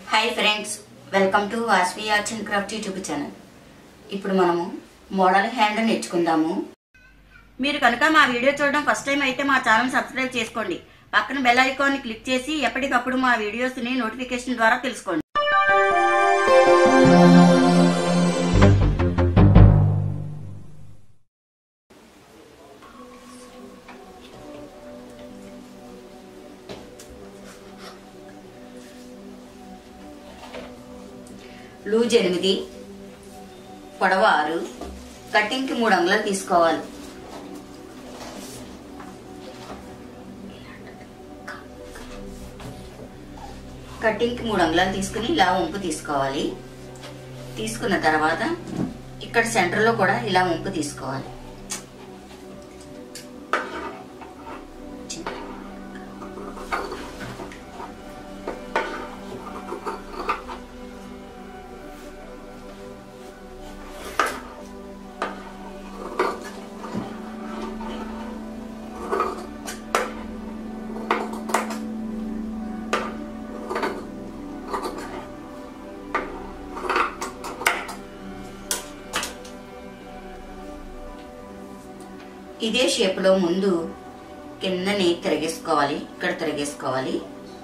hi friends welcome to Vasvi arts and craft YouTube channel ఇప్పుడు మనము model hand నేర్చుకుందాము మీరు కనుక మా వీడియో చూడడం ఫస్ట్ టైం అయితే మా ఛానల్ సబ్స్క్రైబ్ చేసుకోండి పక్కన బెల్ ఐకాన్ని క్లిక్ చేసి ఎప్పటికప్పుడు మా వీడియోస్ని నోటిఫికేషన్ ద్వారా తెలుసుకోండి లూజ్ ఎనిమిది పొడవ ఆరు కటింగ్కి మూడు అంగుళాలు తీసుకోవాలి కటింగ్కి మూడు అంగుళాలు తీసుకుని ఇలా వంపు తీసుకోవాలి తీసుకున్న తర్వాత ఇక్కడ సెంటర్లో కూడా ఇలా వంపు తీసుకోవాలి ఇదే షేపులో ముందు కిందని తిరగేసుకోవాలి ఇక్కడ తిరగేసుకోవాలి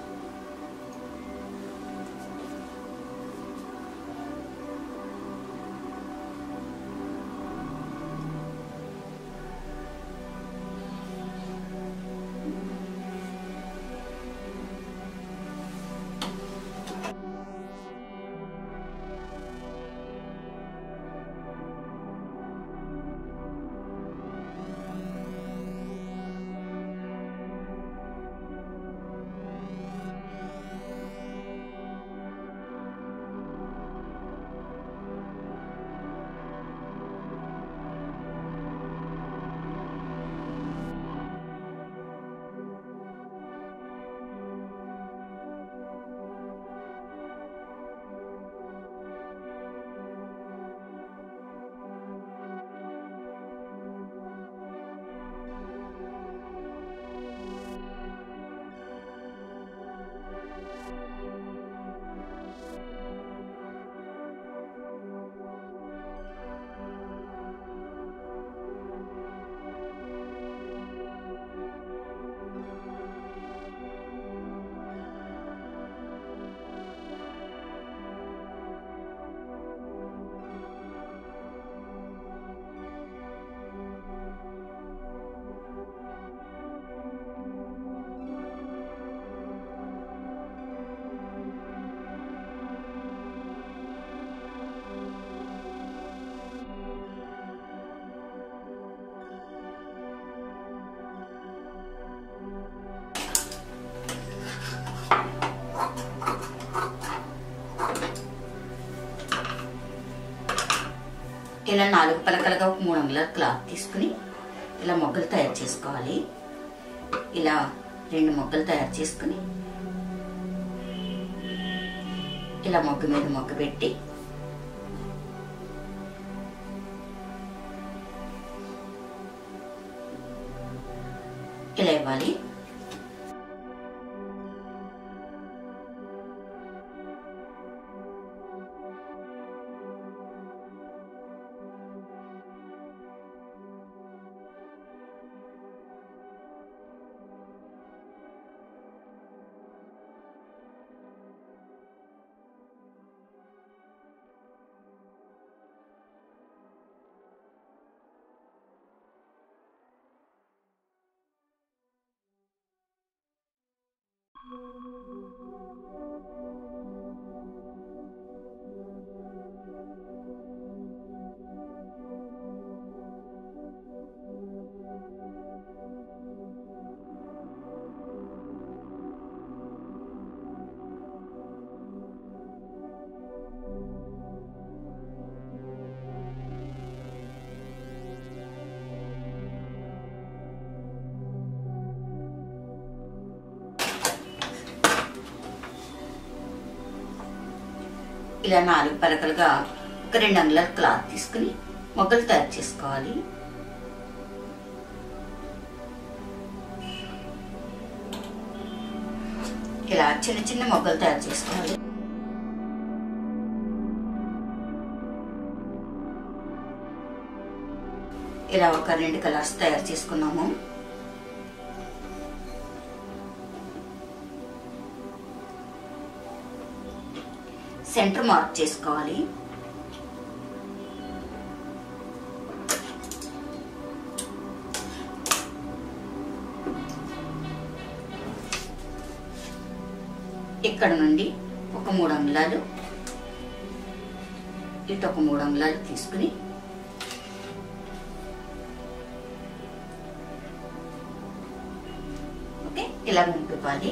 ఇలా నాలుగు పలకలుగా ఒక మూడు అంగుళాల క్లాత్ తీసుకుని ఇలా మొగ్గలు తయారు చేసుకోవాలి ఇలా రెండు మొగ్గలు తయారు చేసుకుని ఇలా మొగ్గ మీద మొగ్గ పెట్టి ఇలా ఇవ్వాలి ఇలా నాలుగు పలకలుగా ఒక రెండు అంగుళాల క్లాత్ తీసుకుని మొగ్గలు తయారు చేసుకోవాలి ఇలా చిన్న చిన్న మొగ్గలు తయారు చేసుకోవాలి ఇలా ఒక రెండు కలర్స్ తయారు చేసుకున్నాము సెంటర్ మార్క్ చేసుకోవాలి ఇక్కడ నుండి ఒక మూడు అంగుళాలు ఇటు ఒక మూడు అంగుళాలు తీసుకుని ఓకే ఇలా నింపుకోవాలి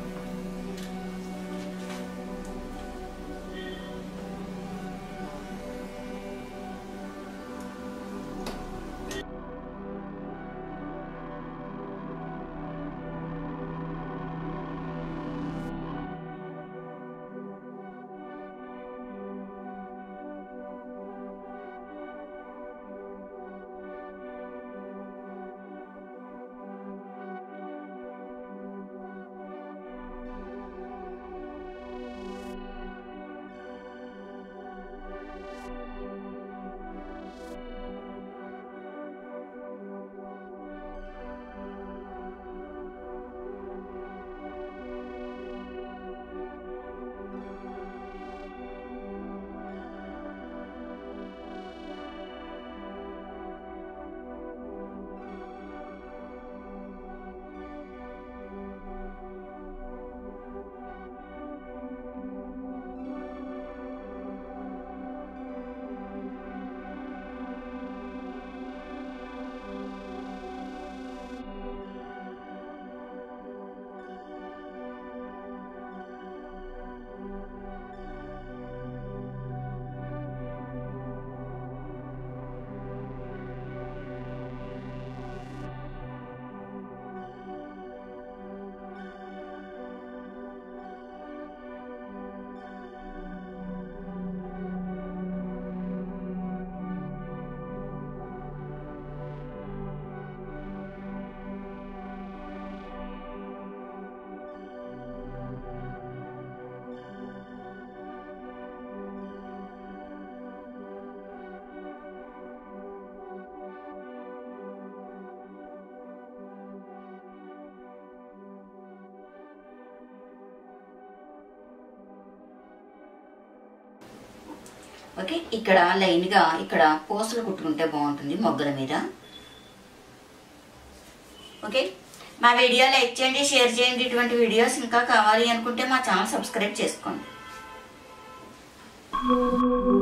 ఓకే ఇక్కడ లైన్గా ఇక్కడ పూసలు కుట్టుకుంటే బాగుంటుంది మొగ్గల మీద ఓకే మా వీడియో లైక్ చేయండి షేర్ చేయండి ఇటువంటి వీడియోస్ ఇంకా కావాలి అనుకుంటే మా ఛానల్ సబ్స్క్రైబ్ చేసుకోండి